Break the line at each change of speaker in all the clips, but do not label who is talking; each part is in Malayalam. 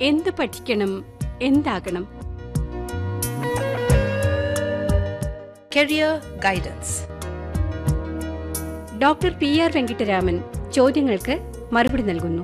എന്ത് പഠിക്കണം എന്താകണം
Career Guidance.
Doctor P R Venkataraman ചോദ്യങ്ങൾക്ക് മറുപടി നൽകുന്നു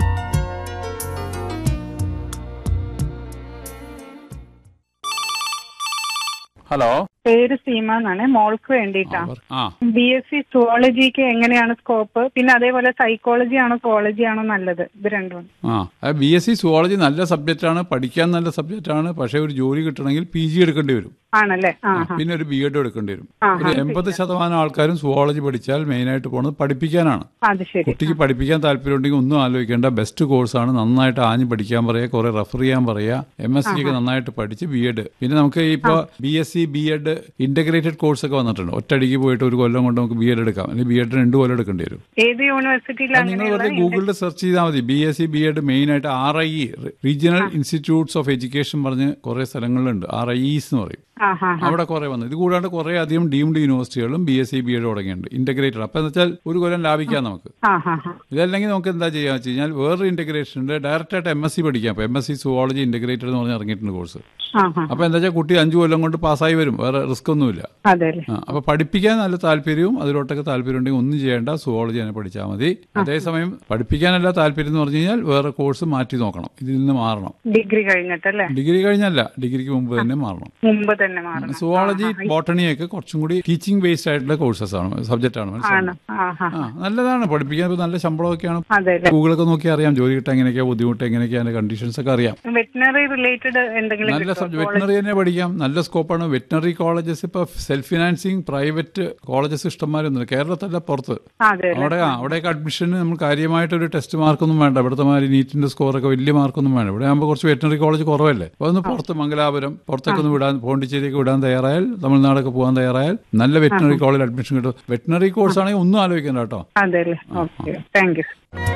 ഹലോ
പേര് സീമ എന്നാണ് മോൾക്ക് വേണ്ടിയിട്ടാ
ആ
ബി എസ് സി സുവോളജിക്ക് എങ്ങനെയാണ് സ്കോപ്പ് പിന്നെ അതേപോലെ സൈക്കോളജി ആണോ സുവോളജി ആണോ നല്ലത് ഇത് രണ്ടും
ആ ബി എസ് സി സുവോളജി നല്ല സബ്ജക്റ്റാണ് പഠിക്കാൻ നല്ല സബ്ജക്റ്റാണ് പക്ഷേ ഒരു ജോലി കിട്ടണമെങ്കിൽ പി ജി എടുക്കേണ്ടി വരും
ആണല്ലേ ആ
ആ, പിന്നെ ഒരു ബി എഡ് എടുക്കേണ്ടി വരും
ആ,
ഒരു എൺപത് ശതമാനം ആൾക്കാരും സുവോളജി പഠിച്ചാൽ മെയിനായിട്ട് പോകുന്നത് പഠിപ്പിക്കാനാണ്
അത് ശരി
കുട്ടിക്ക് പഠിപ്പിക്കാൻ താല്പര്യമുണ്ടെങ്കിൽ ഒന്നും ആലോചിക്കേണ്ട ബെസ്റ്റ് കോഴ്സാണ് നന്നായിട്ട് ആഞ്ഞ് പഠിക്കാൻ പറയുക കുറെ റെഫർ ചെയ്യാൻ പറയുക എം എസ് സി ഒക്കെ നന്നായിട്ട് പഠിച്ച് ബി എഡ് പിന്നെ നമുക്ക് ഇപ്പോൾ B S C B Ed integrated course ഒക്കെ വന്നിട്ടുണ്ട് ഒറ്റയടിക്ക് പോയിട്ട് ഒരു കൊല്ലം കൊണ്ട് നമുക്ക് ബി എഡ് എടുക്കാം അല്ലെങ്കിൽ ബി എഡ് രണ്ട് കൊല്ലം എടുക്കേണ്ടി വരും
ഏത് യൂണിവേഴ്സിറ്റിയിലാണ്
നിങ്ങൾ വെറുതെ ഗൂഗിളിൽ സെർച്ച് ചെയ്താൽ മതി B S C B Ed main ആയിട്ട് R I E regional institutes of education പറഞ്ഞ് കുറെ സ്ഥലങ്ങളിലുണ്ട് ആർ ഐ ഇസ് എന്ന് പറയും
ആ ഹാ
അവിടെ കുറെ വന്നു ഇത് കൂടാണ്ട് കുറെ അധികം ഡീംഡ് യൂണിവേഴ്സിറ്റികളും B S C B Ed തുടങ്ങിയിട്ടുണ്ട് ഇന്റഗ്രേറ്റഡ് അപ്പൊ എന്ന് വെച്ചാൽ ഒരു കൊല്ലം ലാഭിക്കാം നമുക്ക്
ആ ഹാ ഹാ
ഇതല്ലെങ്കിൽ നമുക്ക് എന്താ ചെയ്യാന്ന് വെച്ച് കഴിഞ്ഞാൽ വേറൊരു ഇന്റഗ്രേഷൻ ഉണ്ട് ഡയറക്റ്റ് ആയിട്ട് എം എസ് സി പഠിക്കാം അപ്പൊ M S C zoology integrated എന്ന് പറഞ്ഞ് ഇറങ്ങിയിട്ടുണ്ട് കോഴ്സ്
ആ ഹാ
അപ്പൊ എന്താ വെച്ചാൽ കുട്ടി അഞ്ചു കൊല്ലം കൊണ്ട് പാസ്സായി വരും വേറെ റിസ്ക് ഒന്നുമില്ല
അതെ അല്ലേ
ആ, അപ്പൊ പഠിപ്പിക്കാൻ നല്ല താല്പര്യവും അതിലോട്ടൊക്കെ താല്പര്യം ഉണ്ടെങ്കിൽ ഒന്നും ചെയ്യേണ്ട സുവോളജി തന്നെ പഠിച്ചാൽ മതി അതേസമയം പഠിപ്പിക്കാനല്ല താല്പര്യം എന്ന് പറഞ്ഞു കഴിഞ്ഞാൽ വേറെ കോഴ്സ് മാറ്റി നോക്കണം ഇതിൽ നിന്ന് മാറണം
ഡിഗ്രി കഴിഞ്ഞിട്ടല്ലേ
ഡിഗ്രി കഴിഞ്ഞല്ല ഡിഗ്രിക്ക് മുമ്പ് തന്നെ മാറണം
മുമ്പ് തന്നെ മാറണം
സുവോളജി ബോട്ടണിയൊക്കെ കുറച്ചും കൂടി ടീച്ചിങ് ബേസ്ഡ് ആയിട്ടുള്ള കോഴ്സസ് ആണ് സബ്ജക്റ്റ് ആണ്
ആണ്
മനസ്സിലായോ?
ആ ഹാ
ആ നല്ലതാണ് പഠിപ്പിക്കാൻ ഇപ്പൊ നല്ല ശമ്പളമൊക്കെയാണ്
അതെ അല്ലേ
ഗൂഗിളൊക്കെ നോക്കി അറിയാം ജോലി കിട്ടാൻ എങ്ങനെയൊക്കെയാ ബുദ്ധിമുട്ട് എങ്ങനെയൊക്കെയാണ് കണ്ടീഷൻസ് ഒക്കെ അറിയാം
വെറ്റിനറി റിലേറ്റഡ് എന്തെങ്കിലും
നല്ല
കിട്ടുമോ?
സബ്ജക്ട് വെറ്റിനറി തന്നെ പഠിക്കാം നല്ല സ്കോപ്പാണ് വെറ്റിനറി കോളേജസ് ഇപ്പൊ സെൽഫ് ഫിനാൻസിങ് പ്രൈവറ്റ് കോളേജസ് ഇഷ്ടംമാരൊന്നുമില്ല കേരളത്തല്ല പുറത്ത്
അതെ അല്ലേ
അവിടെ ആ, അവിടെയൊക്കെ അഡ്മിഷന് നമ്മൾ കാര്യമായിട്ടൊരു ടെസ്റ്റ് മാർക്കൊന്നും വേണ്ട ഇവിടുത്തെ മാതിരി നീറ്റിന്റെ സ്കോറൊക്കെ വലിയ മാർക്കൊന്നും വേണ്ട ഇവിടെ ആകുമ്പോൾ കുറച്ച് വെറ്റിനറി കോളേജ് കുറവല്ലേ അപ്പോൾ ഒന്ന് പുറത്ത് മംഗലാപുരം പുറത്തൊക്കെ ഒന്ന് വിടാൻ പോണ്ടിച്ചേരിയൊക്കെ വിടാൻ തയ്യാറായാൽ തമിഴ്നാടൊക്കെ പോകാൻ തയ്യാറായാൽ നല്ല വെറ്റിനറി കോളേജിൽ അഡ്മിഷൻ കിട്ടും വെറ്റിനറി കോഴ്സ് ആണെങ്കിൽ ഒന്നും ആലോചിക്കണ്ട കേട്ടോ
അതെ അല്ലേ ഓക്കെ താങ്ക് യു